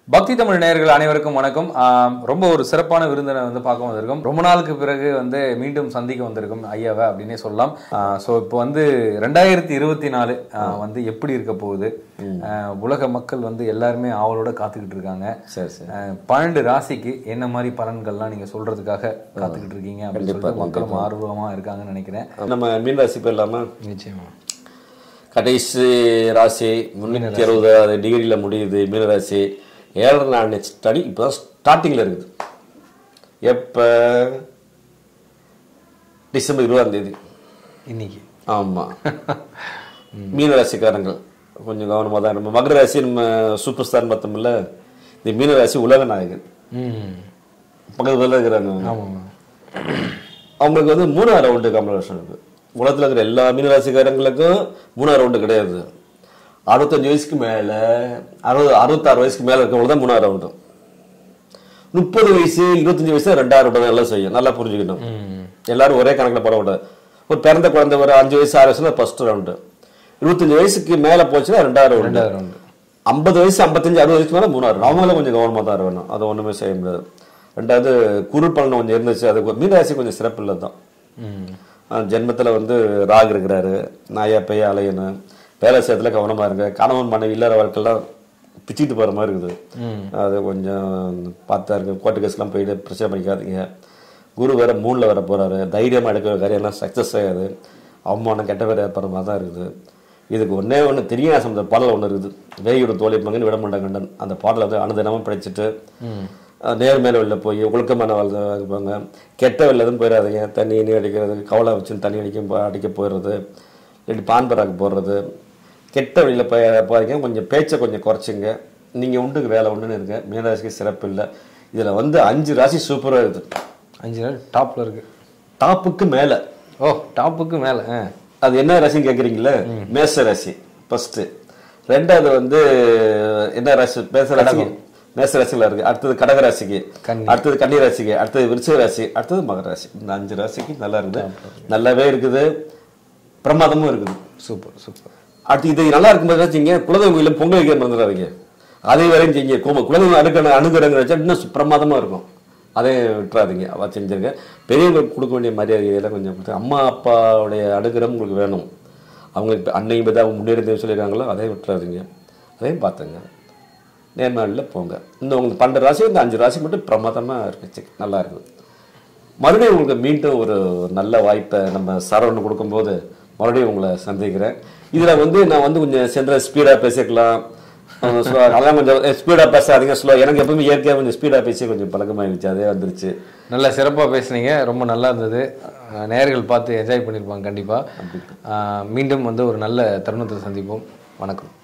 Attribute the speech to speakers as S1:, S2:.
S1: பக்தி தமிழ் நேயர்கள் அனைவருக்கும் வணக்கம் ஆம், ரொம்ப ஒரு சிறப்பான விருந்தினை வந்து பார்க்க வந்திருக்கோம் ரொம்ப நாளுக்கு பிறகு வந்து மீண்டும் சந்திக்க வந்திருக்கும் ஐயாவை அப்படின்னே சொல்லலாம் ஸோ இப்போ வந்து ரெண்டாயிரத்தி இருபத்தி நாலு வந்து எப்படி இருக்க போகுது ஆ, உலக மக்கள் வந்து எல்லாருமே ஆவலோட காத்துக்கிட்டு இருக்காங்க
S2: சரி சரி
S1: ஆ, பன்னெண்டு ராசிக்கு என்ன மாதிரி பலன்கள்லாம் நீங்க சொல்றதுக்காக காத்துக்கிட்டு இருக்கீங்க அப்படின்னு சொல்லிட்டு மக்களும் ஆர்வமா இருக்காங்கன்னு நினைக்கிறேன்
S2: நம்ம மீன் ராசி போயிடலாமா
S1: நிச்சயமா
S2: கடைசி ராசி முன்னூற்றி அறுபது டிகிரியில் முடியுது மீன ராசி ஏழரை நாள் ஸ்டடி இப்போ தான் ஸ்டார்டிங்கில் இருக்குது எப்போ டிசம்பர் இருபதாம் தேதி
S1: இன்னைக்கு
S2: ஆமாம் மீன ராசிக்காரங்கள் கொஞ்சம் கவனமாக தான் நம்ம மகர ராசி நம்ம சூப்பர் ஸ்டார் பார்த்தோம்ல இந்த மீன ராசி உலக நாயகன்
S1: ம்
S2: பக்கத்தில் இருக்கிறாங்க
S1: ஆமாம்
S2: அவங்களுக்கு வந்து மூணாவது ரவுண்டு கமலஹாசன் இருக்கு உலகத்தில் இருக்கிற எல்லா மீனராசிக்காரங்களுக்கும் மூணாவது ரவுண்டு கிடையாது அறுபத்தஞ்சு வயசுக்கு மேலே அறுபது அறுபத்தாறு வயசுக்கு மேலே இருக்கவங்களுக்கு தான் மூணாவது ரவுண்டு முப்பது வயசு இருபத்தஞ்சு வயசு ரெண்டாவது ரவுண்டு தான் எல்லாம் செய்யும் நல்லா புரிஞ்சுக்கணும் எல்லாரும் ஒரே கணக்கில் போடக்கூடாது ஒரு பிறந்த குழந்தை ஒரு அஞ்சு வயசு ஆறு வயசுல ஃபர்ஸ்ட் ரவுண்டு இருபத்தஞ்சு வயசுக்கு மேலே போச்சுன்னா ரெண்டாவது ரவுண்டு
S1: ரெண்டாவது ரவுண்டு
S2: ஐம்பது வயசு ஐம்பத்தஞ்சு அறுபது வயசுக்கு மேலே மூணாவது அவங்களும் கொஞ்சம் கவனமாக தான் இருக்கணும் அதை ஒன்றுமே செய்ய முடியாது ரெண்டாவது குருள் பலன் கொஞ்சம் இருந்துச்சு அது மீனராசி கொஞ்சம் சிறப்பு இல்லை தான்
S1: ம்
S2: ஜென்மத்தில் வந்து ராகு இருக்கிறாரு நாயா பைய அலையணும் வேலை செய்யறதுல கவனமாக இருங்க கணவன் மனைவி இல்லாத வாழ்க்கைலாம் பிச்சுட்டு போகிற மாதிரி இருக்குது அது கொஞ்சம் பார்த்தா இருக்கு கோர்ட்டு கேஸ்லாம் போயிட்டு பிரச்சனை பண்ணிக்காதீங்க குரு வேற மூணில் வர போகிறாரு தைரியமாக எடுக்கிற காரியம்லாம் சக்ஸஸ் ஆகாது அவமானம் கெட்ட பேர் ஏற்படுற மாதிரி தான் இருக்குது இதுக்கு ஒன்றே ஒன்று தெரியாத சம்பந்த பாடல் ஒன்று இருக்குது வேகியோட தோழி மகன் விட மாட்டாங்கண்டன் அந்த பாடலை வந்து அனுதினமும் படிச்சுட்டு அஹ் நேர்மையான வெளில போய் ஒழுக்கமான வாழ்க்கை இருப்பாங்க கெட்ட வெளில எதுவும் போயிடாதீங்க தண்ணி நீ அடிக்கிறது கவலை வச்சு தண்ணி அடிக்க அடிக்க போயிடுறது இல்லாட்டி பான் பராக்கு போடுறது கெட்ட வழியில் போய் போகிறீங்க கொஞ்சம் பேச்சை கொஞ்சம் குறைச்சிங்க நீங்கள் உண்டுக்கு வேலை உண்டுன்னு இருங்க மீனராசிக்கு சிறப்பு இல்லை இதில் வந்து அஞ்சு ராசி சூப்பராக இருக்குது
S1: அஞ்சு நாள் டாப்ல இருக்கு
S2: டாப்புக்கு மேலே
S1: ஓ டாப்புக்கு மேல ஆ.
S2: அது என்ன ராசின்னு கேட்குறீங்களே மேச ராசி ஃபர்ஸ்ட் ரெண்டாவது வந்து என்ன ராசி மேச ராசி மேச ராசியில் இருக்கு அடுத்தது கடக ராசிக்கு
S1: கன்னி.
S2: அடுத்தது கன்னி ராசிக்கு அடுத்தது விருச்சிக ராசி அடுத்தது மகர ராசி இந்த அஞ்சு ராசிக்கு நல்லா இருக்குது நல்லாவே இருக்குது பிரமாதமும் இருக்குது
S1: சூப்பர் சூப்பர்
S2: அடுத்து இது நல்லா இருக்கும்போது வச்சுங்க குலதெய்வம் கோயிலில் பொங்கல் வைக்க மறந்துடாதீங்க அதை வரையும் செய்யுங்க கும குலதெய்வம் அடுக்கணும் அணுகிறங்க வச்சா இன்னும் சு- பிரமாதமா இருக்கும் அதே விட்டுறாதீங்க அவ செஞ்சிருங்க பெரியவங்களுக்கு கொடுக்க வேண்டிய மரியாதையெல்லாம் கொஞ்சம் கொடுத்து அம்மா அப்பாவுடைய அனுகிரகம் உங்களுக்கு வேணும் அவங்க இப்போ அன்னையும் பற்றி அவங்க முன்னேறி சொல்லியிருக்காங்களோ அதை விட்டுறாதீங்க அதையும் பார்த்துங்க நேர்மையில் போங்க இந்த உங்களுக்கு பன்னெண்டு ராசி இந்த அஞ்சு ராசி மட்டும் பிரமாதமாக இருக்குச்சு நல்லா இருக்குது மறுபடியும் உங்களுக்கு மீண்டும் ஒரு நல்ல வாய்ப்பை நம்ம சரவணன் கொடுக்கும்போது மறுபடியும் உங்களை சந்திக்கிறேன் இதில் வந்து நான் வந்து கொஞ்சம் சென்ற ஸ்பீடாக பேசிக்கலாம் அஹ் slow- அதெல்லாம் கொஞ்சம் ஸ்பீடாக பேசாதீங்க ஸ்லோ எனக்கு எப்பவுமே இயற்கையாக கொஞ்சம் ஸ்பீடாக பேசி கொஞ்சம் பழக்கமாகிடுச்சு அதே வந்துருச்சு
S1: நல்ல சிறப்பாக பேசுனீங்க ரொம்ப நல்லா இருந்தது அஹ் நேயர்கள் பார்த்து என்ஜாய் பண்ணியிருப்பாங்க கண்டிப்பாக மீண்டும் வந்து ஒரு நல்ல தருணத்தை சந்திப்போம் வணக்கம்